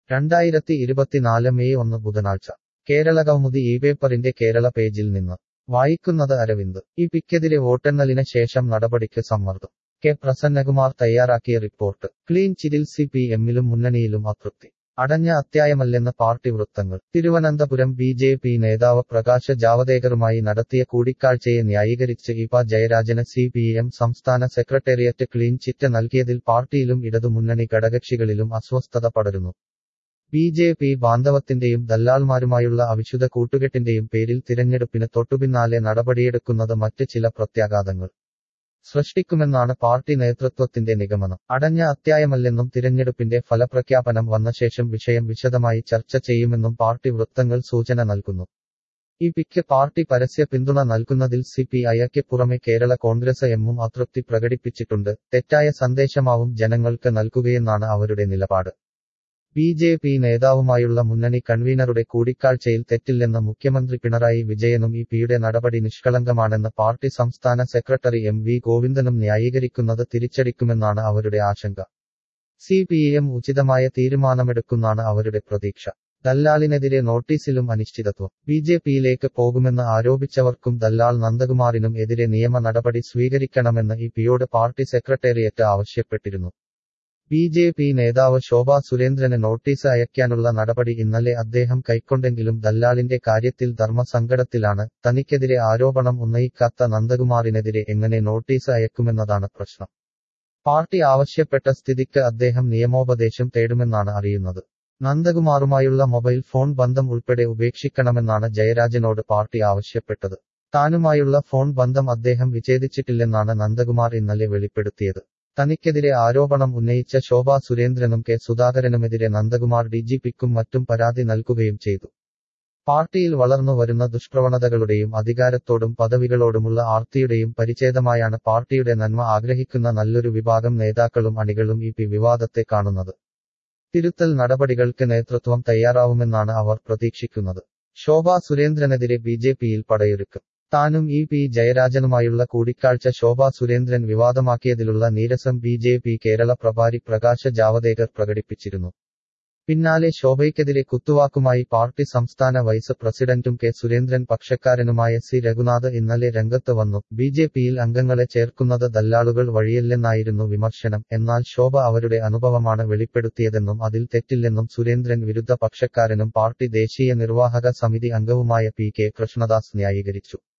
രണ്ടായിരത്തി ഇരുപത്തിനാല് മെയ് ഒന്ന് ബുധനാഴ്ച കേരള കൗമുദി ഈ പേപ്പറിന്റെ കേരള പേജിൽ നിന്ന് വായിക്കുന്നത് അരവിന്ദ് ഈ പിക്കെതിരെ വോട്ടെണ്ണലിന് ശേഷം നടപടിക്ക് സമ്മർദ്ദം കെ പ്രസന്നകുമാർ തയ്യാറാക്കിയ റിപ്പോർട്ട് ക്ലീൻ ചിറ്റിൽ സി പി എമ്മിലും മുന്നണിയിലും അതൃപ്തി അടഞ്ഞ അത്യായമല്ലെന്ന് പാർട്ടി വൃത്തങ്ങൾ തിരുവനന്തപുരം ബി ജെ പി നേതാവ് പ്രകാശ് ജാവദേക്കറുമായി നടത്തിയ കൂടിക്കാഴ്ചയെ ന്യായീകരിച്ച് ഇപ ജയരാജന് സി പി എം സംസ്ഥാന സെക്രട്ടേറിയറ്റ് ക്ലീൻ ചിറ്റ് നൽകിയതിൽ പാർട്ടിയിലും ഇടതുമുന്നണി ഘടകക്ഷികളിലും അസ്വസ്ഥത പടരുന്നു ബി ജെ പി ബാന്ധവത്തിന്റെയും ദല്ലാൾമാരുമായുള്ള അവിശുദ്ധ കൂട്ടുകെട്ടിന്റെയും പേരിൽ തിരഞ്ഞെടുപ്പിന് തൊട്ടുപിന്നാലെ നടപടിയെടുക്കുന്നത് മറ്റ് ചില പ്രത്യാഘാതങ്ങൾ സൃഷ്ടിക്കുമെന്നാണ് പാർട്ടി നേതൃത്വത്തിന്റെ നിഗമനം അടഞ്ഞ അത്യായമല്ലെന്നും തിരഞ്ഞെടുപ്പിന്റെ ഫലപ്രഖ്യാപനം വന്ന ശേഷം വിഷയം വിശദമായി ചർച്ച ചെയ്യുമെന്നും പാർട്ടി വൃത്തങ്ങൾ സൂചന നൽകുന്നു ഈ പിക്ക് പാർട്ടി പരസ്യ പിന്തുണ നൽകുന്നതിൽ സി പി ഐക്ക് പുറമെ കേരള കോൺഗ്രസ് എമ്മും അതൃപ്തി പ്രകടിപ്പിച്ചിട്ടുണ്ട് തെറ്റായ സന്ദേശമാവും ജനങ്ങൾക്ക് നൽകുകയെന്നാണ് അവരുടെ നിലപാട് ബി ജെ പി നേതാവുമായുള്ള മുന്നണി കൺവീനറുടെ കൂടിക്കാഴ്ചയിൽ തെറ്റില്ലെന്ന് മുഖ്യമന്ത്രി പിണറായി വിജയനും ഇ പിയുടെ നടപടി നിഷ്കളങ്കമാണെന്ന് പാർട്ടി സംസ്ഥാന സെക്രട്ടറി എം വി ഗോവിന്ദനും ന്യായീകരിക്കുന്നത് തിരിച്ചടിക്കുമെന്നാണ് അവരുടെ ആശങ്ക സി പി എം ഉചിതമായ തീരുമാനമെടുക്കുന്നാണ് അവരുടെ പ്രതീക്ഷ ദല്ലാലിനെതിരെ നോട്ടീസിലും അനിശ്ചിതത്വം ബി ജെ പിയിലേക്ക് പോകുമെന്ന് ആരോപിച്ചവർക്കും ദല്ലാൽ നന്ദകുമാറിനും എതിരെ നിയമ നടപടി സ്വീകരിക്കണമെന്ന് ഇ പിയോട് പാർട്ടി സെക്രട്ടേറിയറ്റ് ആവശ്യപ്പെട്ടിരുന്നു ബി ജെ പി നേതാവ് ശോഭാ സുരേന്ദ്രന് നോട്ടീസ് അയക്കാനുള്ള നടപടി ഇന്നലെ അദ്ദേഹം കൈക്കൊണ്ടെങ്കിലും ദല്ലാലിന്റെ കാര്യത്തിൽ ധർമ്മസങ്കടത്തിലാണ് തനിക്കെതിരെ ആരോപണം ഉന്നയിക്കാത്ത നന്ദകുമാറിനെതിരെ എങ്ങനെ നോട്ടീസ് അയക്കുമെന്നതാണ് പ്രശ്നം പാർട്ടി ആവശ്യപ്പെട്ട സ്ഥിതിക്ക് അദ്ദേഹം നിയമോപദേശം തേടുമെന്നാണ് അറിയുന്നത് നന്ദകുമാറുമായുള്ള മൊബൈൽ ഫോൺ ബന്ധം ഉൾപ്പെടെ ഉപേക്ഷിക്കണമെന്നാണ് ജയരാജനോട് പാർട്ടി ആവശ്യപ്പെട്ടത് താനുമായുള്ള ഫോൺ ബന്ധം അദ്ദേഹം വിച്ഛേദിച്ചിട്ടില്ലെന്നാണ് നന്ദകുമാർ ഇന്നലെ വെളിപ്പെടുത്തിയത് തനിക്കെതിരെ ആരോപണം ഉന്നയിച്ച ശോഭാ സുരേന്ദ്രനും കെ സുധാകരനുമെതിരെ നന്ദകുമാർ ഡിജിപിക്കും മറ്റും പരാതി നൽകുകയും ചെയ്തു പാർട്ടിയിൽ വളർന്നു വരുന്ന ദുഷ്പ്രവണതകളുടെയും അധികാരത്തോടും പദവികളോടുമുള്ള ആർത്തിയുടെയും പരിച്ഛേദമായാണ് പാർട്ടിയുടെ നന്മ ആഗ്രഹിക്കുന്ന നല്ലൊരു വിഭാഗം നേതാക്കളും അണികളും ഈ പി വിവാദത്തെ കാണുന്നത് തിരുത്തൽ നടപടികൾക്ക് നേതൃത്വം തയ്യാറാവുമെന്നാണ് അവർ പ്രതീക്ഷിക്കുന്നത് ശോഭാ സുരേന്ദ്രനെതിരെ ബി ജെ പിയിൽ പടയൊരുക്കും താനും ഇ പി ജയരാജനുമായുള്ള കൂടിക്കാഴ്ച ശോഭാ സുരേന്ദ്രൻ വിവാദമാക്കിയതിലുള്ള നീരസം ബി ജെ പി കേരള പ്രഭാരി പ്രകാശ് ജാവദേക്കർ പ്രകടിപ്പിച്ചിരുന്നു പിന്നാലെ ശോഭയ്ക്കെതിരെ കുത്തുവാക്കുമായി പാർട്ടി സംസ്ഥാന വൈസ് പ്രസിഡന്റും കെ സുരേന്ദ്രൻ പക്ഷക്കാരനുമായ സി രഘുനാഥ് ഇന്നലെ രംഗത്ത് വന്നു ബി ജെ പിയിൽ അംഗങ്ങളെ ചേർക്കുന്നത് ദല്ലാളുകൾ വഴിയല്ലെന്നായിരുന്നു വിമർശനം എന്നാൽ ശോഭ അവരുടെ അനുഭവമാണ് വെളിപ്പെടുത്തിയതെന്നും അതിൽ തെറ്റില്ലെന്നും സുരേന്ദ്രൻ വിരുദ്ധ പക്ഷക്കാരനും പാർട്ടി ദേശീയ നിർവാഹക സമിതി അംഗവുമായ പി കെ കൃഷ്ണദാസ് ന്യായീകരിച്ചു